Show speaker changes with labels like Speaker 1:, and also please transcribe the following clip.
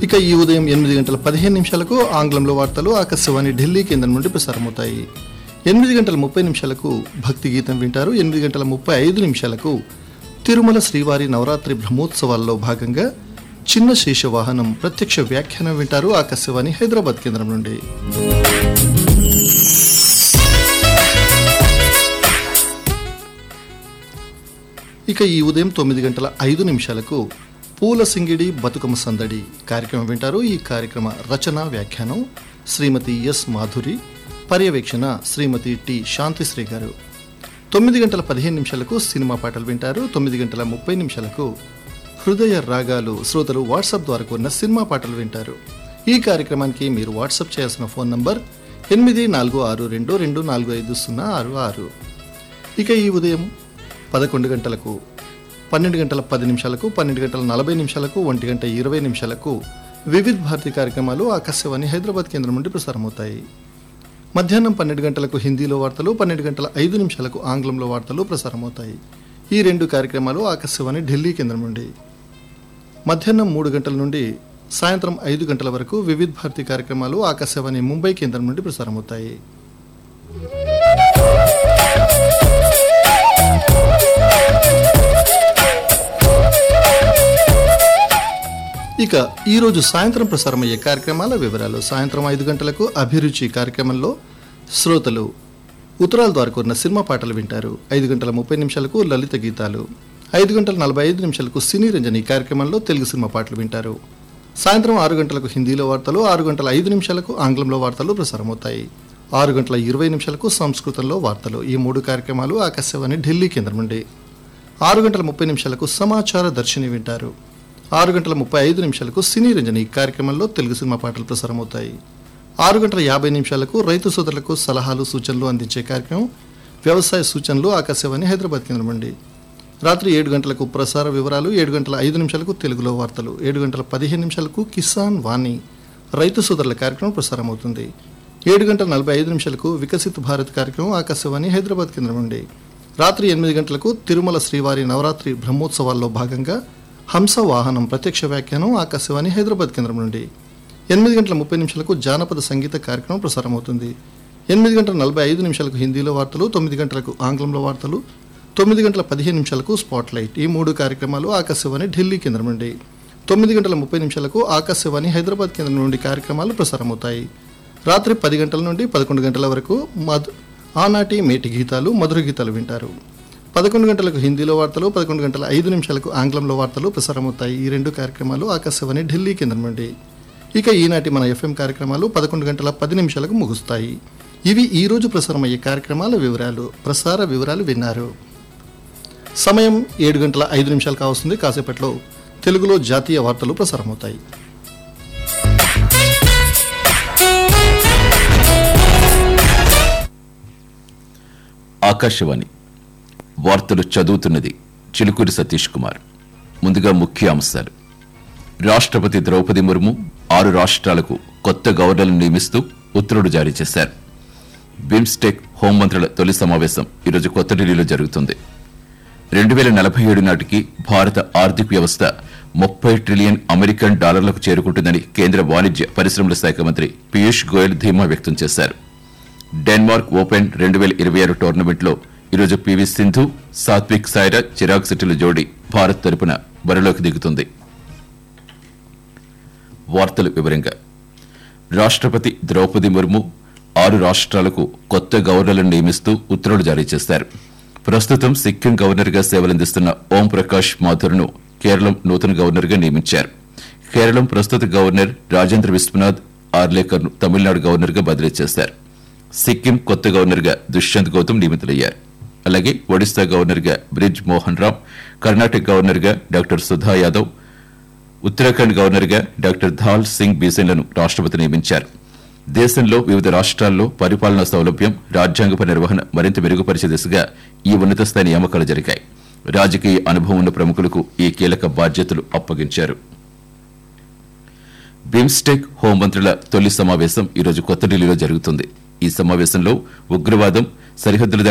Speaker 1: ఇక ఈ ఉదయం ఎనిమిది గంటల పదిహేను నిమిషాలకు ఆంగ్లంలో వార్తలు ఆకాశవాణి ఢిల్లీ కేంద్రం నుండి ప్రసారమవుతాయి ఎనిమిది గంటల ముప్పై నిమిషాలకు భక్తి గీతం వింటారు ఎనిమిది గంటల ముప్పై ఐదు నిమిషాలకు తిరుమల శ్రీవారి నవరాత్రి బ్రహ్మోత్సవాల్లో భాగంగా చిన్న శేష వాహనం ప్రత్యక్ష వ్యాఖ్యానం వింటారు ఆకాశవాణి హైదరాబాద్ కేంద్రం నుండి ఇక ఈ ఉదయం తొమ్మిది గంటల ఐదు నిమిషాలకు పూల సింగిడి బతుకమ్మ సందడి కార్యక్రమం వింటారు ఈ కార్యక్రమ రచన వ్యాఖ్యానం శ్రీమతి ఎస్ మాధురి పర్యవేక్షణ శ్రీమతి టి శాంతిశ్రీ గారు తొమ్మిది గంటల పదిహేను నిమిషాలకు సినిమా పాటలు వింటారు తొమ్మిది గంటల ముప్పై నిమిషాలకు హృదయ రాగాలు శ్రోతలు వాట్సాప్ ద్వారా కొన్న సినిమా పాటలు వింటారు ఈ కార్యక్రమానికి మీరు వాట్సాప్ చేయాల్సిన ఫోన్ నంబర్ ఎనిమిది నాలుగు ఆరు రెండు రెండు నాలుగు ఐదు సున్నా ఆరు ఆరు ఇక ఈ ఉదయం పదకొండు గంటలకు పన్నెండు గంటల పది నిమిషాలకు పన్నెండు గంటల నలభై నిమిషాలకు ఒంటి గంట ఇరవై నిమిషాలకు వివిధ్ భారతి కార్యక్రమాలు ఆకాశవాణి హైదరాబాద్ కేంద్రం నుండి ప్రసారమవుతాయి మధ్యాహ్నం పన్నెండు గంటలకు హిందీలో వార్తలు పన్నెండు గంటల ఐదు నిమిషాలకు ఆంగ్లంలో వార్తలు ప్రసారమవుతాయి ఈ రెండు కార్యక్రమాలు ఆకాశవాణి ఢిల్లీ కేంద్రం నుండి మధ్యాహ్నం మూడు గంటల నుండి సాయంత్రం ఐదు గంటల వరకు వివిధ్ భారతి కార్యక్రమాలు ఆకాశవాణి ముంబై కేంద్రం నుండి ప్రసారమవుతాయి ఇక ఈ రోజు సాయంత్రం ప్రసారమయ్యే కార్యక్రమాల వివరాలు సాయంత్రం ఐదు గంటలకు అభిరుచి కార్యక్రమంలో శ్రోతలు ఉత్తరాల ద్వారా కోరిన సినిమా పాటలు వింటారు ఐదు గంటల ముప్పై నిమిషాలకు లలిత గీతాలు ఐదు గంటల నలభై ఐదు నిమిషాలకు సినీ రంజని కార్యక్రమంలో తెలుగు సినిమా పాటలు వింటారు సాయంత్రం ఆరు గంటలకు హిందీలో వార్తలు ఆరు గంటల ఐదు నిమిషాలకు ఆంగ్లంలో వార్తలు ప్రసారమవుతాయి ఆరు గంటల ఇరవై నిమిషాలకు సంస్కృతంలో వార్తలు ఈ మూడు కార్యక్రమాలు ఆకాశవాణి ఢిల్లీ కేంద్రం నుండి ఆరు గంటల ముప్పై నిమిషాలకు సమాచార దర్శిని వింటారు ఆరు గంటల ముప్పై ఐదు నిమిషాలకు సినీ రంజని కార్యక్రమంలో తెలుగు సినిమా పాటలు ప్రసారమవుతాయి ఆరు గంటల యాభై నిమిషాలకు రైతు సోదరులకు సలహాలు సూచనలు అందించే కార్యక్రమం వ్యవసాయ సూచనలు ఆకాశవాణి హైదరాబాద్ కేంద్రం నుండి రాత్రి ఏడు గంటలకు ప్రసార వివరాలు ఏడు గంటల ఐదు నిమిషాలకు తెలుగులో వార్తలు ఏడు గంటల పదిహేను నిమిషాలకు కిసాన్ వాణి రైతు సోదరుల కార్యక్రమం ప్రసారమవుతుంది ఏడు గంటల నలభై ఐదు నిమిషాలకు వికసిత్ భారత్ కార్యక్రమం ఆకాశవాణి హైదరాబాద్ కేంద్రం నుండి రాత్రి ఎనిమిది గంటలకు తిరుమల శ్రీవారి నవరాత్రి బ్రహ్మోత్సవాల్లో భాగంగా హంస వాహనం ప్రత్యక్ష వ్యాఖ్యానం ఆకాశవాణి హైదరాబాద్ కేంద్రం నుండి ఎనిమిది గంటల ముప్పై నిమిషాలకు జానపద సంగీత కార్యక్రమం ప్రసారమవుతుంది ఎనిమిది గంటల నలభై ఐదు నిమిషాలకు హిందీలో వార్తలు తొమ్మిది గంటలకు ఆంగ్లంలో వార్తలు తొమ్మిది గంటల పదిహేను నిమిషాలకు స్పాట్ లైట్ ఈ మూడు కార్యక్రమాలు ఆకాశవాణి ఢిల్లీ కేంద్రం నుండి తొమ్మిది గంటల ముప్పై నిమిషాలకు ఆకాశవాణి హైదరాబాద్ కేంద్రం నుండి కార్యక్రమాలు ప్రసారమవుతాయి రాత్రి పది గంటల నుండి పదకొండు గంటల వరకు మధు ఆనాటి మేటి గీతాలు మధుర గీతాలు వింటారు పదకొండు గంటలకు హిందీలో వార్తలు పదకొండు గంటల ఐదు నిమిషాలకు ఆంగ్లంలో వార్తలు ప్రసారమవుతాయి ఈ రెండు కార్యక్రమాలు ఆకాశవాణి ఢిల్లీ కేంద్రం నుండి ఇక ఈనాటి మన ఎఫ్ఎం కార్యక్రమాలు పదకొండు గంటల పది నిమిషాలకు ముగుస్తాయి ఇవి ఈ రోజు ప్రసారమయ్యే కార్యక్రమాల వివరాలు ప్రసార వివరాలు విన్నారు సమయం ఏడు గంటల ఐదు నిమిషాలు కావస్తుంది కాసేపట్లో తెలుగులో జాతీయ వార్తలు ప్రసారమవుతాయి
Speaker 2: ఆకాశవాణి వార్తలు చదువుతున్నది చిలుకూరి సతీష్ కుమార్ ముందుగా ముఖ్య అంశాలు రాష్ట్రపతి ద్రౌపది ముర్ము ఆరు రాష్ట్రాలకు కొత్త గవర్నర్లను నియమిస్తూ ఉత్తర్వులు జారీ చేశారు బిమ్స్టెక్ హోంమంత్రుల తొలి సమావేశం ఈరోజు కొత్త ఢిల్లీలో జరుగుతుంది రెండు వేల నలభై ఏడు నాటికి భారత ఆర్థిక వ్యవస్థ ముప్పై ట్రిలియన్ అమెరికన్ డాలర్లకు చేరుకుంటుందని కేంద్ర వాణిజ్య పరిశ్రమల శాఖ మంత్రి పీయూష్ గోయల్ ధీమా వ్యక్తం చేశారు డెన్మార్క్ ఓపెన్ రెండు వేల ఇరవై ఆరు టోర్నమెంట్లో ఈరోజు పివి సింధు సాత్విక్ సాయిరాజ్ చిరాగ్ శెట్టిల జోడీ భారత్ తరపున బరిలోకి దిగుతుంది వార్తలు వివరంగా రాష్ట్రపతి ద్రౌపది ముర్ము ఆరు రాష్ట్రాలకు కొత్త గవర్నర్లను నియమిస్తూ ఉత్తర్వులు జారీ చేశారు ప్రస్తుతం సిక్కిం గవర్నర్గా సేవలందిస్తున్న ఓం ప్రకాష్ మాథుర్ను కేరళం నూతన గవర్నర్గా నియమించారు కేరళం ప్రస్తుత గవర్నర్ రాజేంద్ర విశ్వనాథ్ ఆర్లేకర్ను తమిళనాడు గవర్నర్గా బదిలీ చేశారు సిక్కిం కొత్త గవర్నర్గా దుష్యంత్ గౌతమ్ నియమితులయ్యారు అలాగే ఒడిశా గవర్నర్గా బ్రిజ్ మోహన్ రామ్ కర్ణాటక గవర్నర్గా డాక్టర్ సుధా యాదవ్ ఉత్తరాఖండ్ గవర్నర్గా డాక్టర్ ధాల్ సింగ్ బీసెన్లను రాష్ట్రపతి నియమించారు దేశంలో వివిధ రాష్ట్రాల్లో పరిపాలనా సౌలభ్యం రాజ్యాంగప నిర్వహణ మరింత మెరుగుపరిచే దిశగా ఈ ఉన్నత స్థాయి నియామకాలు జరిగాయి రాజకీయ అనుభవం ఉన్న ప్రముఖులకు ఈ కీలక బాధ్యతలు అప్పగించారు బిమ్స్టెక్ హోంమంత్రుల తొలి సమావేశం ఈరోజు కొత్త ఢిల్లీలో జరుగుతుంది ఈ సమావేశంలో ఉగ్రవాదం సరిహద్దుల